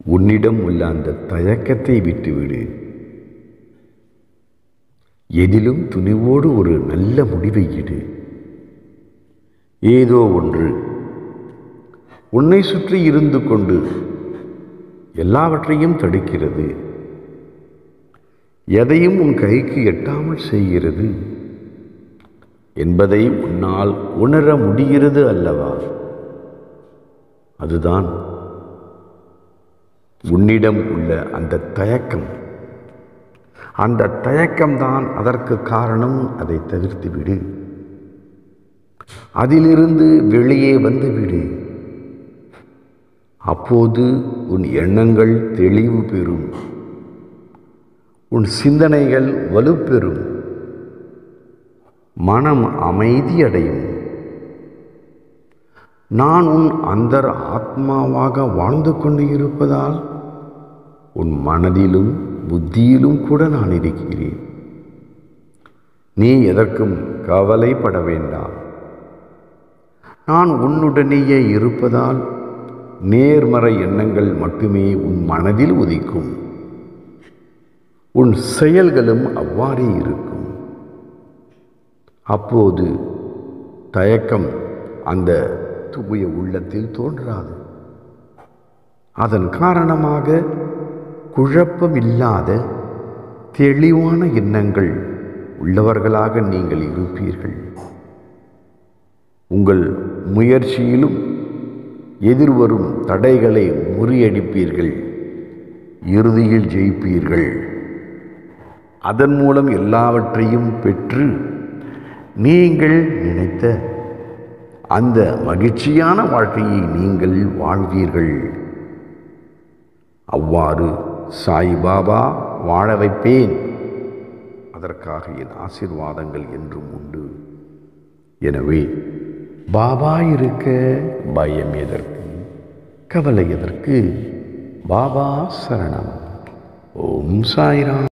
உன்னிடம் உள்ள அந்த தயக்கத்தை விட்டுவிடு எதிலும் துணிவோடு ஒரு நல்ல முடிவை இடு ஏதோ ஒன்று உன்னை சுற்றி இருந்து கொண்டு எல்லாவற்றையும் தடுக்கிறது எதையும் உன் கைக்கு எட்டாமல் செய்கிறது என்பதை உன்னால் உணர முடிகிறது அல்லவா அதுதான் உன்னிடம் உள்ள அந்த தயக்கம் அந்த தயக்கம்தான் அதற்கு காரணம் அதை தவிர்த்து விடு அதிலிருந்து வெளியே வந்து விடு அப்போது உன் எண்ணங்கள் தெளிவு பெறும் உன் சிந்தனைகள் வலுப்பெறும் மனம் அமைதியடையும் நான் உன் அந்தர் ஆத்மாவாக வாழ்ந்து கொண்டு இருப்பதால் உன் மனதிலும் புத்தியிலும் கூட நான் இருக்கிறேன் நீ எதற்கும் கவலைப்பட வேண்டாம் நான் உன்னுடனேயே இருப்பதால் நேர்மறை எண்ணங்கள் மட்டுமே உன் மனதில் உதிக்கும் உன் செயல்களும் அவ்வாறே இருக்கும் அப்போது தயக்கம் அந்த தூய உள்ளத்தில் தோன்றாது அதன் காரணமாக குழப்பமில்லாத தெளிவான எண்ணங்கள் உள்ளவர்களாக நீங்கள் இருப்பீர்கள் உங்கள் முயற்சியிலும் எதிர்வரும் தடைகளை முறியடிப்பீர்கள் இறுதியில் ஜெயிப்பீர்கள் அதன் மூலம் எல்லாவற்றையும் பெற்று நீங்கள் நினைத்த அந்த மகிழ்ச்சியான வாழ்க்கையை நீங்கள் வாழ்வீர்கள் அவ்வாறு சாய்பாபா வாழ வைப்பேன் அதற்காக என் ஆசீர்வாதங்கள் என்றும் உண்டு எனவே பாபா இருக்க பயம் எதற்கு கவலை எதற்கு பாபா சரணம் ஓம் சாய்ராம்